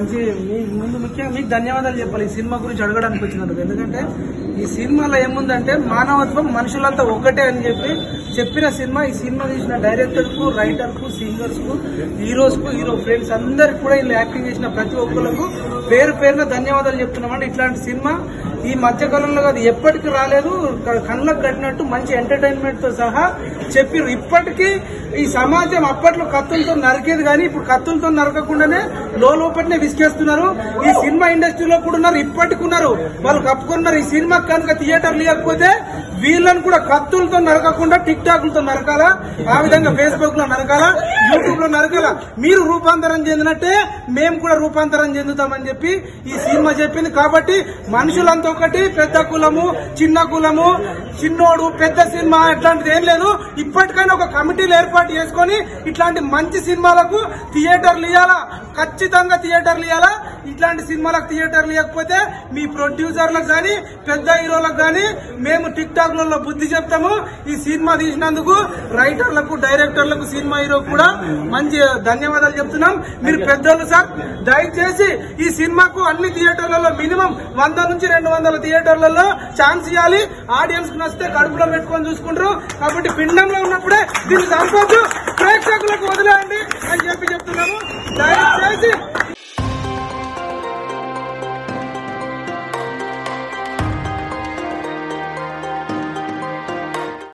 మంచి మీ ముందు ముఖ్యంగా మీకు ధన్యవాదాలు చెప్పాలి ఈ సినిమా గురించి అడగడానికి వచ్చినందుకు ఎందుకంటే ఈ సినిమాలో ఏముందంటే మానవత్వం మనుషులంతా ఒక్కటే అని చెప్పి చెప్పిన సినిమా ఈ సినిమా తీసిన డైరెక్టర్ కు రైటర్ కు సింగర్స్ కు హీరోస్ కు హీరో ఫ్రెండ్స్ అందరికి కూడా వీళ్ళు యాక్టింగ్ చేసిన ప్రతి ఒక్కరికి పేరు పేరున ధన్యవాదాలు చెప్తున్నామండి ఇట్లాంటి సినిమా ఈ మధ్యకాలంలో కాదు ఎప్పటికి రాలేదు క- కళ్ళకు కట్టినట్టు మంచి ఎంటర్టైన్మెంట్ తో సహా చెప్పిర్రు ఇప్పటికీ ఈ సమాజం అప్పట్లో కత్తులతో నరికేది కానీ ఇప్పుడు కత్తులతో నరకకుండానే లోపలనే విసికేస్తున్నారు ఈ సినిమా ఇండస్ట్రీలో కూడా ఉన్నారు ఇప్పటికి ఉన్నారు వాళ్ళు కప్పుకున్నారు ఈ సినిమా కనుక థియేటర్లు లేకపోతే వీళ్ళని కూడా కత్తులతో నరకకుండా టిక్ టాక్లతో నరకాలా ఆ విధంగా ఫేస్బుక్ లో నరకాలా యూట్యూబ్ లో నరకాలా మీరు రూపాంతరం చెందినట్టే మేము కూడా రూపాంతరం చెందుతామని చెప్పి ఈ సినిమా చెప్పింది కాబట్టి మనుషులంతా ఒకటి పెద్ద కులము చిన్న కులము చిన్నోడు పెద్ద సినిమా ఇట్లాంటిది ఏం లేదు ఇప్పటికైనా ఒక కమిటీలు ఏర్పాటు చేసుకొని ఇట్లాంటి మంచి సినిమాలకు థియేటర్లు ఇవ్వాలా ఖచ్చితంగా థియేటర్లు ఇవ్వాలా ఇట్లాంటి సినిమాలకు థియేటర్లు ఇవ్వకపోతే మీ ప్రొడ్యూసర్లకు కానీ పెద్ద హీరోలకు కానీ మేము టిక్ టాక్ లలో బుద్ధి చెప్తాము ఈ సినిమా తీసినందుకు రైటర్లకు డైరెక్టర్లకు సినిమా హీరో కూడా మంచి ధన్యవాదాలు చెప్తున్నాం మీరు పెద్దోళ్ళు సార్ దయచేసి ఈ సినిమాకు అన్ని థియేటర్లలో మినిమం వంద నుంచి రెండు వందల థియేటర్లలో ఛాన్స్ ఇవ్వాలి ఆడియన్స్ కు నచ్చితే కడుపులో పెట్టుకొని చూసుకుంటారు కాబట్టి పిండంలో ఉన్నప్పుడే దీన్ని చంపొద్దు ప్రేక్షకులకు వదిలేయండి అని చెప్పి చెప్తున్నాము దయచేసి